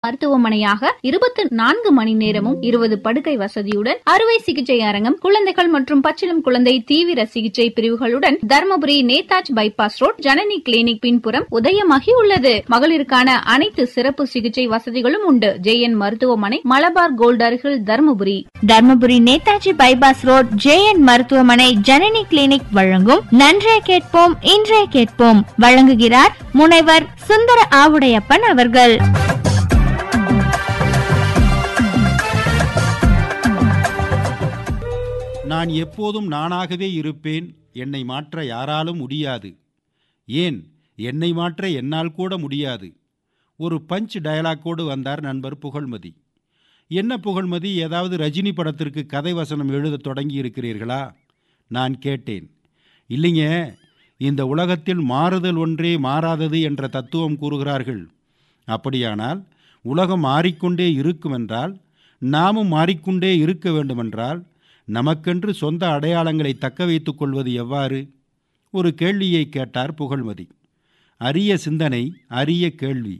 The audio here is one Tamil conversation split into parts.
மருத்துவமனையாக இருபத்தி நான்கு மணி நேரமும் இருபது படுக்கை வசதியுடன் அறுவை சிகிச்சை அரங்கம் குழந்தைகள் மற்றும் பச்சிளம் குழந்தை தீவிர சிகிச்சை பிரிவுகளுடன் Dharmapuri Netaji bypass road Janani clinic பின்புறம் உதயமாகி உள்ளது மகளிருக்கான அனைத்து சிறப்பு சிகிச்சை வசதிகளும் உண்டு ஜேஎன் மருத்துவமனை மலபார் கோல்ட் அருகில் Dharmapuri Dharmapuri Netaji bypass road JN மருத்துவமனை ஜனனி கிளினிக் வழங்கும் நன்றே கேட்போம் இன்றே கேட்போம் வழங்குகிறார் முனைவர் சுந்தர ஆவுடையப்பன் அவர்கள் நான் எப்போதும் நானாகவே இருப்பேன் என்னை மாற்ற யாராலும் முடியாது ஏன் என்னை மாற்ற என்னால் கூட முடியாது ஒரு பஞ்ச் டயலாக்கோடு வந்தார் நண்பர் புகழ்மதி என்ன புகழ்மதி ஏதாவது ரஜினி படத்திற்கு கதை வசனம் எழுதத் தொடங்கி இருக்கிறீர்களா நான் கேட்டேன் இல்லைங்க இந்த உலகத்தில் மாறுதல் ஒன்றே மாறாதது என்ற தத்துவம் கூறுகிறார்கள் அப்படியானால் உலகம் மாறிக்கொண்டே இருக்குமென்றால் நாமும் மாறிக்கொண்டே இருக்க வேண்டுமென்றால் நமக்கென்று சொந்த அடையாளங்களை தக்க வைத்துக் கொள்வது எவ்வாறு ஒரு கேள்வியை கேட்டார் புகழ்மதி அரிய சிந்தனை அரிய கேள்வி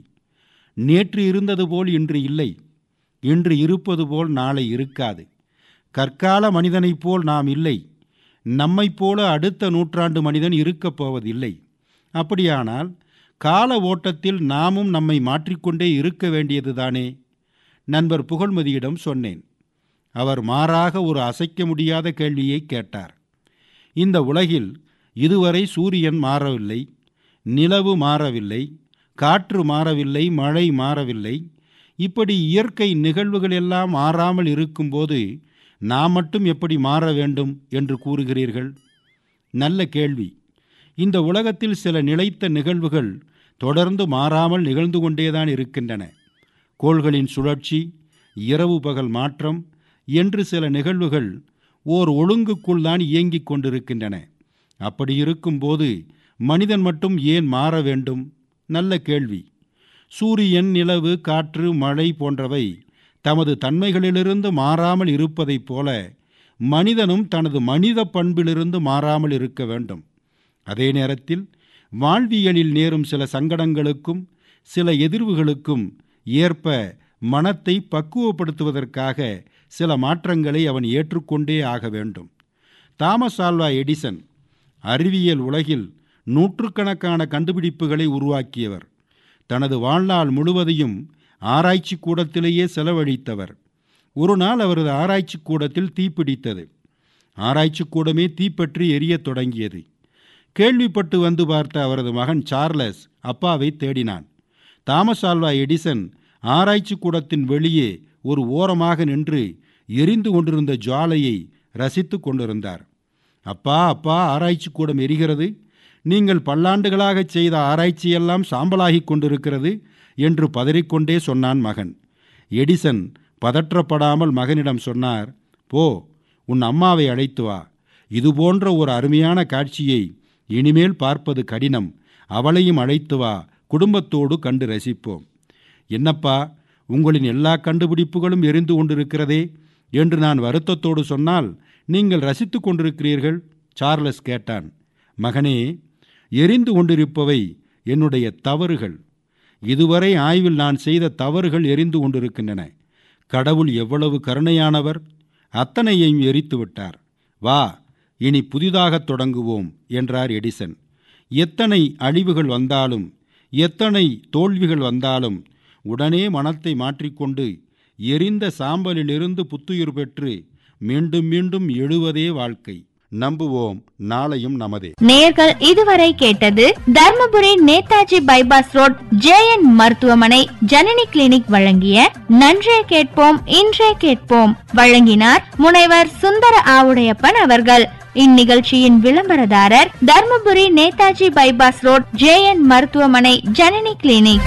நேற்று இருந்தது போல் இன்று இல்லை இன்று இருப்பது போல் நாளை இருக்காது கற்கால மனிதனைப் போல் நாம் இல்லை நம்மைப் போல அடுத்த நூற்றாண்டு மனிதன் இருக்கப் போவதில்லை அப்படியானால் கால ஓட்டத்தில் நாமும் நம்மை மாற்றிக்கொண்டே இருக்க வேண்டியதுதானே நண்பர் புகழ்மதியிடம் சொன்னேன் அவர் மாறாக ஒரு அசைக்க முடியாத கேள்வியை கேட்டார் இந்த உலகில் இதுவரை சூரியன் மாறவில்லை நிலவு மாறவில்லை காற்று மாறவில்லை மழை மாறவில்லை இப்படி இயற்கை நிகழ்வுகள் எல்லாம் மாறாமல் இருக்கும்போது நாம் மட்டும் எப்படி மாற வேண்டும் என்று கூறுகிறீர்கள் நல்ல கேள்வி இந்த உலகத்தில் சில நிலைத்த நிகழ்வுகள் தொடர்ந்து மாறாமல் நிகழ்ந்து கொண்டேதான் இருக்கின்றன கோள்களின் சுழற்சி இரவு பகல் மாற்றம் என்று சில நிகழ்வுகள் ஓர் ஒழுங்குக்குள் தான் இயங்கிக் கொண்டிருக்கின்றன அப்படி இருக்கும்போது மனிதன் மட்டும் ஏன் மாற வேண்டும் நல்ல கேள்வி சூரியன் நிலவு காற்று மழை போன்றவை தமது தன்மைகளிலிருந்து மாறாமல் இருப்பதைப் போல மனிதனும் தனது மனித பண்பிலிருந்து மாறாமல் இருக்க வேண்டும் அதே நேரத்தில் வாழ்வியலில் நேரும் சில சங்கடங்களுக்கும் சில எதிர்வுகளுக்கும் ஏற்ப மனத்தை பக்குவப்படுத்துவதற்காக சில மாற்றங்களை அவன் ஏற்றுக்கொண்டே ஆக வேண்டும் தாமஸ் ஆல்வா எடிசன் அறிவியல் உலகில் நூற்றுக்கணக்கான கண்டுபிடிப்புகளை உருவாக்கியவர் தனது வாழ்நாள் முழுவதையும் ஆராய்ச்சி கூடத்திலேயே செலவழித்தவர் ஒரு நாள் அவரது ஆராய்ச்சி கூடத்தில் தீப்பிடித்தது ஆராய்ச்சி கூடமே தீப்பற்றி எரியத் தொடங்கியது கேள்விப்பட்டு வந்து பார்த்த அவரது மகன் சார்லஸ் அப்பாவை தேடினான் தாமஸ் ஆல்வா எடிசன் ஆராய்ச்சி கூடத்தின் வெளியே ஒரு ஓரமாக நின்று எரிந்து கொண்டிருந்த ஜுவாலையை ரசித்து கொண்டிருந்தார் அப்பா அப்பா ஆராய்ச்சி கூடம் எரிகிறது நீங்கள் பல்லாண்டுகளாகச் செய்த ஆராய்ச்சியெல்லாம் சாம்பலாகிக் கொண்டிருக்கிறது என்று பதறிக்கொண்டே சொன்னான் மகன் எடிசன் பதற்றப்படாமல் மகனிடம் சொன்னார் போ உன் அம்மாவை அழைத்து வா இதுபோன்ற ஒரு அருமையான காட்சியை இனிமேல் பார்ப்பது கடினம் அவளையும் அழைத்து வா குடும்பத்தோடு கண்டு ரசிப்போம் என்னப்பா உங்களின் எல்லா கண்டுபிடிப்புகளும் எரிந்து கொண்டிருக்கிறதே என்று நான் வருத்தத்தோடு சொன்னால் நீங்கள் ரசித்து கொண்டிருக்கிறீர்கள் சார்லஸ் கேட்டான் மகனே எரிந்து கொண்டிருப்பவை என்னுடைய தவறுகள் இதுவரை ஆய்வில் நான் செய்த தவறுகள் எரிந்து கொண்டிருக்கின்றன கடவுள் எவ்வளவு கருணையானவர் அத்தனையையும் எரித்து விட்டார் வா இனி புதிதாகத் தொடங்குவோம் என்றார் எடிசன் எத்தனை அழிவுகள் வந்தாலும் எத்தனை தோல்விகள் வந்தாலும் உடனே மனத்தை மாற்றிக்கொண்டு எரிந்த சாம்பலிலிருந்து புத்துயிர் பெற்று மீண்டும் மீண்டும் எழுவதே வாழ்க்கை நம்புவோம் நாளையும் நமதே நேர்கள் இதுவரை கேட்டது Dharmapuri Netaji bypass road JN மருத்துவமனை ஜனனி கிளினிக் வழங்கிய நன்றே கேட்போம் இன்றே கேட்போம் வழங்கினார் முனைவர் சுந்தர ஆவுடையப்பன் அவர்கள் இந்நிகழ்ச்சியின் விளம்பரதாரர் Dharmapuri Netaji bypass road JN மருத்துவமனை ஜனனி கிளினிக்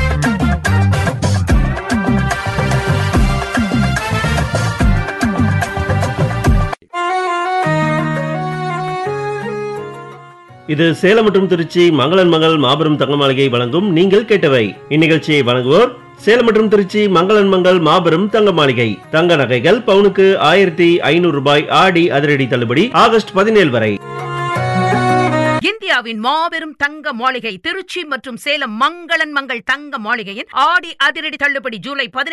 இது சேலம் மற்றும் திருச்சி மங்களன் மங்கள் மாபெரும் தங்க மாளிகை வழங்கும் நீங்கள் கேட்டவை இந்நிகழ்ச்சியை வழங்குவோர் சேலம் மற்றும் திருச்சி மங்களன் மங்கள் மாபெரும் தங்க மாளிகை தங்க நகைகள் பவுனுக்கு ஆயிரத்தி ஐநூறு ரூபாய் ஆடி அதிரடி தள்ளுபடி ஆகஸ்ட் பதினேழு வரை இந்தியாவின் மாபெரும் தங்க மாளிகை திருச்சி மற்றும் சேலம் மங்களன் மங்கள் தங்க மாளிகையின் ஆடி அதிரடி தள்ளுபடி ஜூலை பதினேழு